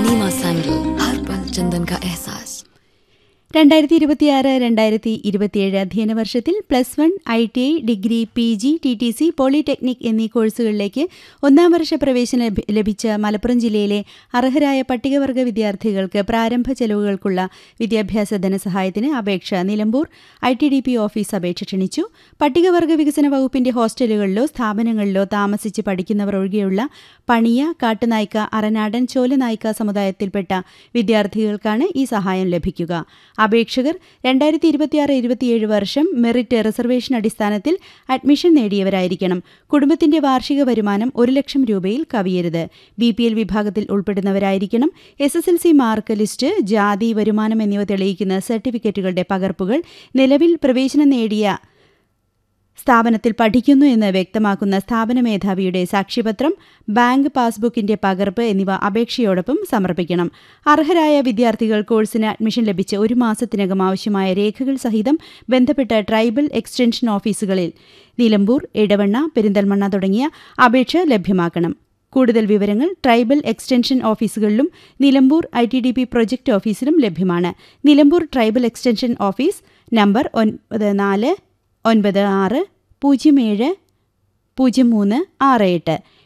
नीमा sandal हर पल चंदन का एहसास രണ്ടായിരത്തി ഇരുപത്തിയാറ് രണ്ടായിരത്തി ഇരുപത്തിയേഴ് അധ്യയന വർഷത്തിൽ plus one I T I degree P G T T C polytechnic എന്നീ കോഴ്സുകളിലേക്ക് ഒന്നാം വർഷ പ്രവേശനം ലഭി- ലഭിച്ച മലപ്പുറം ജില്ലയിലെ അർഹരായ പട്ടികവർഗ വിദ്യാർത്ഥികൾക്ക് പ്രാരംഭ ചെലവുകൾക്കുള്ള വിദ്യാഭ്യാസ ധനസഹായത്തിന് അപേക്ഷ Nilambur I T D P office അപേക്ഷ ക്ഷണിച്ചു പട്ടികവർഗ വികസന വകുപ്പിന്റെ ഹോസ്റ്റലുകളിലോ സ്ഥാപനങ്ങളിലോ താമസിച്ച് പഠിക്കുന്നവർ ഒഴികെയുള്ള പണിയ കാട്ടുനായ്ക്ക അറനാടൻ ചോലനായ്ക്ക സമുദായത്തിൽപ്പെട്ട വിദ്യാർത്ഥികൾക്കാണ് ഈ സഹായം ലഭിക്കുക അപേക്ഷകർ രണ്ടായിരത്തി ഇരുപത്തിയാറ് ഇരുപത്തിയേഴ് വർഷം മെറിറ്റ് റിസർവേഷൻ അടിസ്ഥാനത്തിൽ അഡ്മിഷൻ നേടിയവരായിരിക്കണം കുടുംബത്തിന്റെ വാർഷിക വരുമാനം ഒരു ലക്ഷം രൂപയിൽ കവിയരുത് ബി പി എൽ വിഭാഗത്തിൽ ഉൾപ്പെടുന്നവരായിരിക്കണം S S L C mark list ജാതി വരുമാനം എന്നിവ തെളിയിക്കുന്ന സർട്ടിഫിക്കറ്റുകളുടെ പകർപ്പുകൾ നിലവിൽ പ്രവേശനം നേടിയ സ്ഥാപനത്തിൽ പഠിക്കുന്നു എന്ന് വ്യക്തമാക്കുന്ന സ്ഥാപന മേധാവിയുടെ സാക്ഷ്യപത്രം ബാങ്ക് പാസ്ബുക്കിന്റെ പകർപ്പ് എന്നിവ അപേക്ഷയോടൊപ്പം സമർപ്പിക്കണം അർഹരായ വിദ്യാർത്ഥികൾ കോഴ്സിന് അഡ്മിഷൻ ലഭിച്ച് ഒരു മാസത്തിനകം ആവശ്യമായ രേഖകൾ സഹിതം ബന്ധപ്പെട്ട ട്രൈബൽ എക്സ്റ്റൻഷൻ ഓഫീസുകളിൽ നിലമ്പൂർ ഇടവണ്ണ പെരിന്തൽമണ്ണ തുടങ്ങിയ അപേക്ഷ ലഭ്യമാക്കണം കൂടുതൽ വിവരങ്ങൾ ട്രൈബൽ എക്സ്റ്റൻഷൻ ഓഫീസുകളിലും Nilambur I T D P project ഓഫീസിലും ലഭ്യമാണ് Nilambur tribal extension office number ഒൻപത് നാല് ഒൻപത് ആറ് പൂജ്യം ഏഴ് പൂജ്യം മൂന്ന് ആറ് എട്ട്